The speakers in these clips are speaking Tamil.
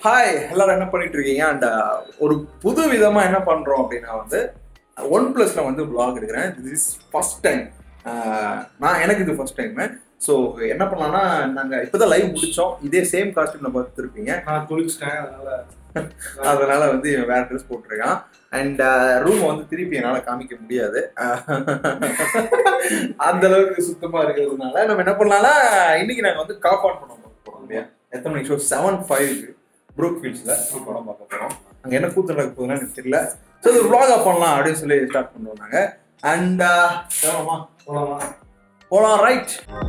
ஹாய் எல்லாரும் என்ன பண்ணிட்டு இருக்கீங்க அண்ட் ஒரு புது விதமா என்ன பண்றோம் அப்படின்னா வந்து ஒன் பிளஸ்ல வந்து vlog எடுக்கிறேன் திஸ் இஸ் ஃபர்ஸ்ட் டைம் நான் எனக்கு இது ஃபர்ஸ்ட் டைம் ஸோ என்ன பண்ணலாம்னா நாங்கள் இப்போதான் லைவ் முடிச்சோம் இதே சேம் காஸ்டியூம்ல பார்த்துருப்பீங்க நான் குளிச்சிட்டேன் அதனால அதனால வந்து இவன் வேற ட்ரெஸ் போட்டிருக்கான் அண்ட் ரூம் வந்து திருப்பி என்னால காமிக்க முடியாது அந்த அளவுக்கு சுத்தமா இருக்கிறதுனால நம்ம என்ன பண்ணலாம்னா இன்னைக்கு நாங்க வந்து காப் ஆன் பண்ண போறோம் இல்லையா எத்தனை மணிக்கு ஷோ செவன் ஃபைவ் ப்ரூக் ஃபீல்ட்ஸ்ல படம் பார்க்க போறோம் அங்க என்ன கூத்து நடக்க போகுதுன்னு எனக்கு தெரியல ஸோ இது vlog பண்ணலாம் அப்படின்னு சொல்லி ஸ்டார்ட் பண்ணுவோம் நாங்க அண்ட் போலாமா போலாமா போலாம் ரைட்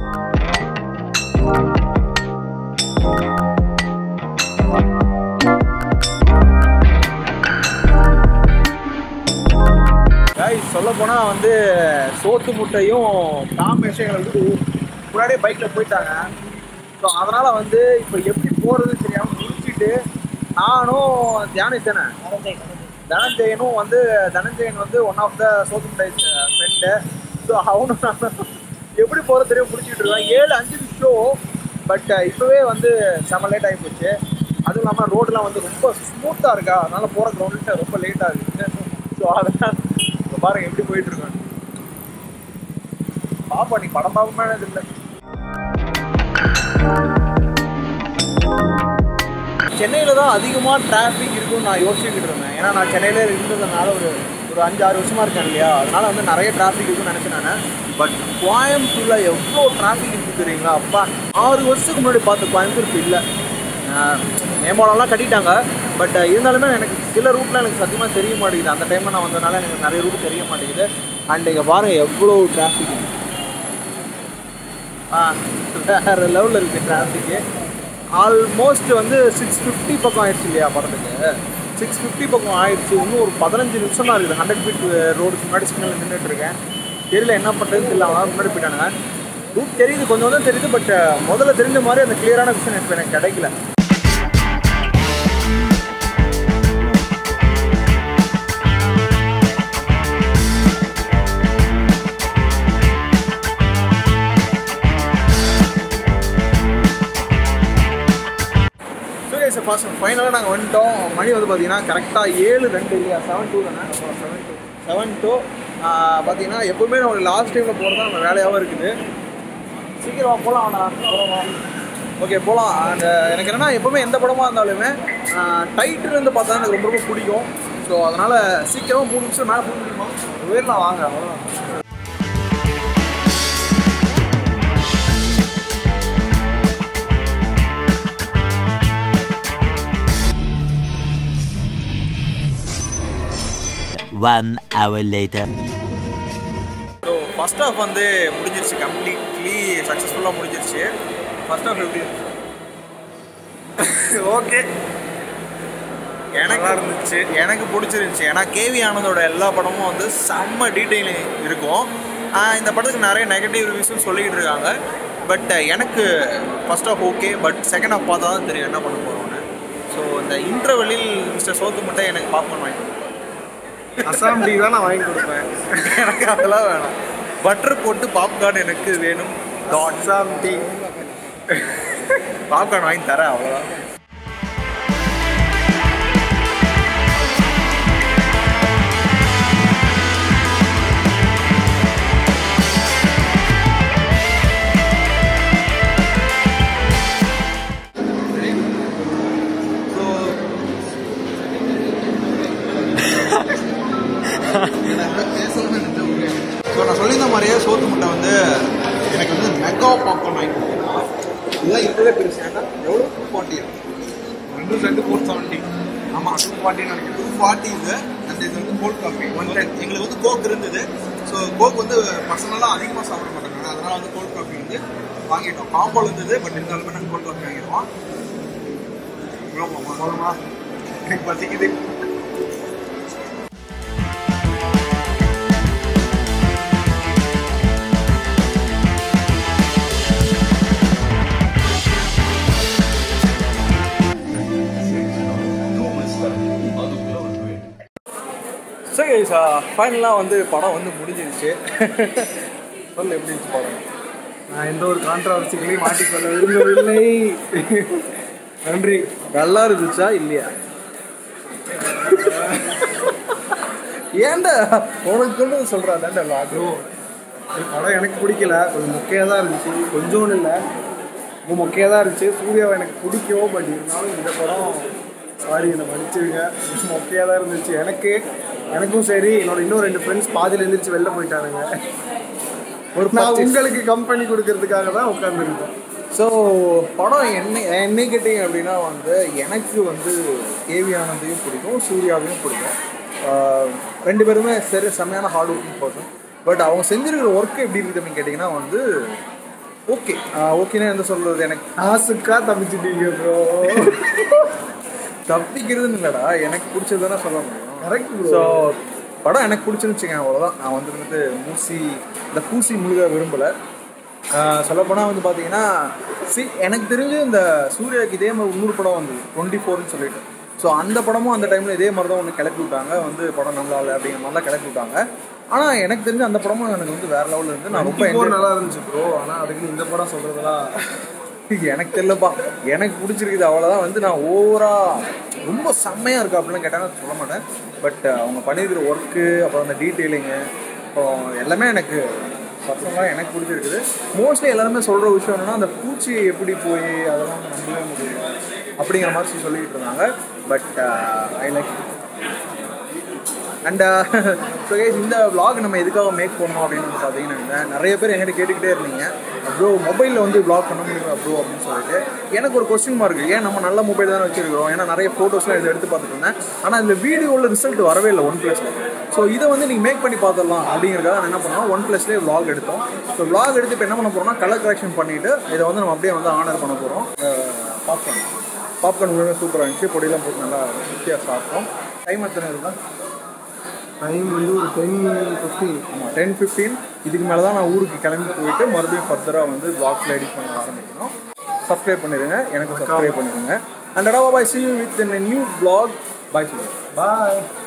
சொல்ல போனா வந்து சோத்து முட்டையும் காம்பினேஷன் எங்களை விட்டு முன்னாடியே பைக்ல போயிட்டாங்க ஸோ அதனால வந்து இப்போ எப்படி போறது தெரியாம முடிச்சிட்டு நானும் தியானி தானே தனஞ்சயனும் வந்து தனஞ்சயன் வந்து ஒன் ஆஃப் த சோத்து முட்டை ஃப்ரெண்டு ஸோ அவனும் நானும் எப்படி போகிறது தெரியும் முடிச்சுட்டு இருக்கோம் ஏழு அஞ்சு ஷோ பட் இப்போவே வந்து செம லேட் ஆகி போச்சு அதுவும் இல்லாமல் ரோடெலாம் வந்து ரொம்ப ஸ்மூத்தாக இருக்கா அதனால போகிற கிரவுண்டில் ரொம்ப லேட் ஆகுது ஸோ அதனால் இப்போ பாருங்க எப்படி போயிட்டு இருக்கோம் பாப்பா நீ படம் பார்க்கவே இல்லை சென்னையில் தான் அதிகமாக டிராஃபிக் இருக்கும்னு நான் யோசிச்சுக்கிட்டு இருந்தேன் ஏன்னா நான் சென்னையில் இருந்ததுனால ஒரு ஒரு அஞ்சு ஆறு வருஷமா இருக்கேன் இல்லையா அதனால வந்து நிறைய டிராஃபிக் இருக்குன்னு நினச்சேன் நான் பட் கோயம்புத்தூரில் எவ்வளோ டிராஃபிக் இருக்குது தெரியுங்களா அப்பா ஆறு வருஷத்துக்கு முன்னாடி பார்த்த கோயம்புத்தூர் இப்போ இல்லை மேம்பாலம்லாம் கட்டிட்டாங்க பட் இருந்தாலுமே எனக்கு சில ரூட்லாம் எனக்கு சத்தியமாக தெரிய மாட்டேங்குது அந்த டைமில் நான் வந்ததுனால எனக்கு நிறைய ரூட் தெரிய மாட்டேங்குது அண்ட் இங்கே பாருங்க எவ்வளோ டிராஃபிக் ஆ வேறு லெவலில் இருக்குது டிராஃபிக்கு ஆல்மோஸ்ட் வந்து சிக்ஸ் ஃபிஃப்டி பக்கம் ஆயிடுச்சு இல்லையா படத்துக்கு சிக்ஸ் ஃபிஃப்டி பக்கம் ஆயிடுச்சு இன்னும் ஒரு பதினஞ்சு நிமிஷம் தான் இருக்குது ஹண்ட்ரட் ஃபீட் ரோடுக்கு முன்னாடி சிக்னல் நின்றுட்டு இருக்கேன் தெரியல என்ன பண்ணுறதுன்னு தெரியல அவங்க முன்னாடி போயிட்டானுங்க ரூட் தெரியுது கொஞ்சம் கொஞ்சம் தெரியுது பட் முதல்ல தெரிஞ்ச மாதிரி அந்த கிளியரான விஷயம் இப்போ எனக்கு கிடைக்கல ஸோ கைஸ் ஃபர்ஸ்ட் ஃபைனலாக நாங்கள் வந்துட்டோம் மணி வந்து பார்த்தீங்கன்னா கரெக்டாக ஏழு ரெண்டு இல்லையா செவன் டூ தானே செவன் டூ செவன் டூ பார்த்தீங்கன்னா எப்பவுமே நம்ம லாஸ்ட் டைமில் போகிறது தான் நம்ம வேலையாகவும் இருக்குது சீக்கிரமாக போகலாம் அவனா ஓகே போகலாம் அண்ட் எனக்கு என்னென்னா எப்பவுமே எந்த படமாக இருந்தாலுமே டைட்டில் இருந்து பார்த்தா எனக்கு ரொம்ப ரொம்ப பிடிக்கும் ஸோ அதனால் சீக்கிரமாக மூணு நிமிஷம் மேலே போக முடியுமா உயரலாம் வாங்க அவ்வளோதான் One hour later. So first half வந்து முடிஞ்சிருச்சு கம்ப்ளீட்லி சக்ஸஸ்ஃபுல்லாக முடிஞ்சிருச்சு ஃபர்ஸ்ட் ஆஃப் எப்படி ஓகே எனக்கு இருந்துச்சு எனக்கு பிடிச்சிருந்துச்சு ஏன்னா கேவி ஆனந்தோட எல்லா படமும் வந்து செம்ம டீட்டெயிலிங் இருக்கும் ஆஹ் இந்த படத்துக்கு நிறைய நெகட்டிவ் ரிவ்யூஸும் சொல்லிக்கிட்டு இருக்காங்க பட் எனக்கு first half okay but second half பார்த்தா தான் தெரியும் என்ன பண்ண போகிறோம்னு ஸோ இந்த இன்டர்வெளில் மிஸ்டர் சோத்து மட்டும் எனக்கு பாப்கார்ன் வாங்கி கொடுப்பாரு. அசாம் டீ தான் நான் வாங்கி கொடுப்பேன் எனக்கு அதெல்லாம் வேணாம் பட்டர் போட்டு பாப்கார்ன் எனக்கு வேணும் டாட் அசாம் டீ பாப்கார்ன் வாங்கி தரேன் அவ்வளோதான் ஸோ நான் சொல்லியிருந்த மாதிரியே சோத்து முட்டை வந்து எனக்கு வந்து மெகா பாப்கார்ன் வாங்கி கொடுத்தீங்கன்னா இதெல்லாம் இருக்கிறதே பெருசு ஏன்னா எவ்வளோ டூ ஃபார்ட்டி ரெண்டு ரெண்டு ஃபோர் செவன்ட்டி ஆமாம் டூ ஃபார்ட்டி நினைக்கிறேன் டூ ஃபார்ட்டி இது அண்ட் இது வந்து கோல்ட் காஃபி ஒன் டென் எங்களுக்கு வந்து கோக் இருந்தது ஸோ கோக் வந்து பர்சனலாக அதிகமாக சாப்பிட மாட்டாங்க அதனால வந்து கோல்ட் காஃபி வந்து வாங்கிட்டோம் காம்போல இருந்தது பட் இருந்தாலுமே நாங்கள் கோல்ட் காஃபி வாங்கிடுவோம் போகலாமா எனக்கு பசிக்குது சரி ஃபைனலாக வந்து படம் வந்து முடிஞ்சிருச்சு சொல்லு எப்படி இருந்துச்சு படம் நான் எந்த ஒரு கான்ட்ரவர்சிகளையும் மாட்டிக்கொள்ள விரும்பவில்லை நன்றி நல்லா இருந்துச்சா இல்லையா ஏன்டா உனக்கு கொண்டு சொல்றான்டா லாகு படம் எனக்கு பிடிக்கல கொஞ்சம் மொக்கையாக தான் இருந்துச்சு கொஞ்சோன்னு இல்லை ரொம்ப மொக்கையாக தான் இருந்துச்சு சூர்யாவை எனக்கு பிடிக்கும் பட் இருந்தாலும் இந்த படம் சாரி என்னை மன்னிச்சிருங்க மொக்கையாக தான் இருந்துச்சு எனக்கு எனக்கும் சரி என்னோட இன்னும் ரெண்டு ஃப்ரெண்ட்ஸ் பாதியில் எழுந்திரிச்சு வெளில போயிட்டானுங்க ஒரு நான் purchase. உங்களுக்கு கம்பெனி கொடுக்கறதுக்காக தான் உட்காந்துருக்கேன் ஸோ படம் என்ன என்ன கேட்டீங்க அப்படின்னா வந்து எனக்கு வந்து கேவி ஆனந்தையும் பிடிக்கும் சூர்யாவையும் பிடிக்கும் ஆஹ் ரெண்டு பேருமே சரி செம்மையான ஹார்ட் ஒர்க்கிங் பர்சன் பட் அவங்க செஞ்சிருக்கிற ஒர்க் எப்படி இருக்குது அப்படின்னு கேட்டிங்கன்னா வந்து ஓகே ஓகேன்னா என்ன சொல்கிறது எனக்கு காசுக்கா தப்பிச்சிட்டீங்க ப்ரோ தப்பிக்கிறதுன்னு இல்லைடா எனக்கு பிடிச்சது தானே சொல்ல முடியும் கரெக்ட் ஸோ ப்ரோ படம் எனக்கு பிடிச்சிருந்துச்சுங்க அவ்வளோதான் நான் வந்து வந்துட்டு மூசி இந்த பூசி முழுக விரும்பலை சொல்லப்போனால் வந்து பார்த்தீங்கன்னா சி எனக்கு தெரிஞ்சு இந்த சூர்யாவுக்கு இதே மாதிரி இன்னொரு படம் வந்தது டுவெண்ட்டி ஃபோர்னு சொல்லிட்டு ஸோ அந்த படமும் அந்த டைமில் இதே மாதிரி தான் ஒன்று கிளப்பி விட்டாங்க வந்து படம் நல்லா இல்லை அப்படிங்கிற மாதிரிலாம் கிளப்பி விட்டாங்க ஆனால் எனக்கு தெரிஞ்சு அந்த படமும் எனக்கு வந்து வேற லெவலில் இருந்து நான் ரொம்ப ரொம்ப enjoy நல்லா இருந்துச்சு ப்ரோ ஆனால் அதுக்கு இந்த படம் சொல்கிறதெல்லாம் எனக்கு தெரியலப்பா எனக்கு பிடிச்சிருக்குது அவ்வளோதான் வந்து நான் ஓவரா ரொம்ப செம்மையாக இருக்கா அப்படிலாம் கேட்டாங்க சொல்ல மாட்டேன் பட் அவங்க பண்ணியிருக்கிற ஒர்க்கு அப்புறம் அந்த டீட்டெயிலிங்கு அப்புறம் எல்லாமே எனக்கு பர்சனலாக எனக்கு பிடிச்சிருக்குது மோஸ்ட்லி எல்லாருமே சொல்கிற விஷயம் என்னன்னா அந்த பூச்சி எப்படி போய் அதெல்லாம் வந்து நம்பவே முடியல அப்படிங்கிற மாதிரி சொல்லிக்கிட்டு இருந்தாங்க but I like and so guys இந்த vlog நம்ம எதுக்காக மேக் பண்ணோம் அப்படின்னு வந்து பார்த்தீங்கன்னா நிறைய பேர் என்கிட்ட கேட்டுக்கிட்டே இருந்தீங்க ப்ரோ மொபைலில் வந்து vlog பண்ண முடியுமா ப்ரோ அப்படின்னு சொல்லிட்டு எனக்கு ஒரு கொஸ்டின் மார்க் ஏன் நம்ம நல்ல மொபைல் தானே வச்சிருக்கிறோம் ஏன்னா நிறைய ஃபோட்டோஸ்லாம் இதை எடுத்து பார்த்துட்டு இருந்தேன் ஆனால் இந்த வீடியோவில் ரிசல்ட் வரவே இல்லை ஒன் ப்ளஸில் ஸோ இதை வந்து நீங்கள் மேக் பண்ணி பார்த்துடலாம் அப்படிங்கிறதுக்காக நான் என்ன பண்ணோம் ஒன் ப்ளஸ்லேயே vlog எடுத்தோம் ஸோ vlog எடுத்து இப்போ என்ன பண்ண போகிறோம்னா கலர் கரெக்ஷன் பண்ணிவிட்டு இதை வந்து நம்ம அப்படியே வந்து ஆனர் பண்ண போகிறோம் பாப்கார்ன் பாப்கார்ன் உண்மையாக சூப்பராக இருந்துச்சு பொடியெல்லாம் போட்டு நல்லா ருசியாக சாப்பிட்டோம் டைம் எத்தனை இருக்கா டைம் வந்து ஒரு டென் ஃபிஃப்டீன் ஆமாம் டென் ஃபிஃப்டீன் இதுக்கு மேலே தான் நான் ஊருக்கு கிளம்பி போயிட்டு மறுபடியும் ஃபர்தராக வந்து பிளாக்ஸில் எடிட் பண்ண ஆரம்பிக்கணும் சப்ஸ்கிரைப் பண்ணிடுங்க எனக்கு சப்ஸ்கிரைப் பண்ணிடுங்க அண்ட் அடா bye see you with new vlog bye சொல்லு பாய்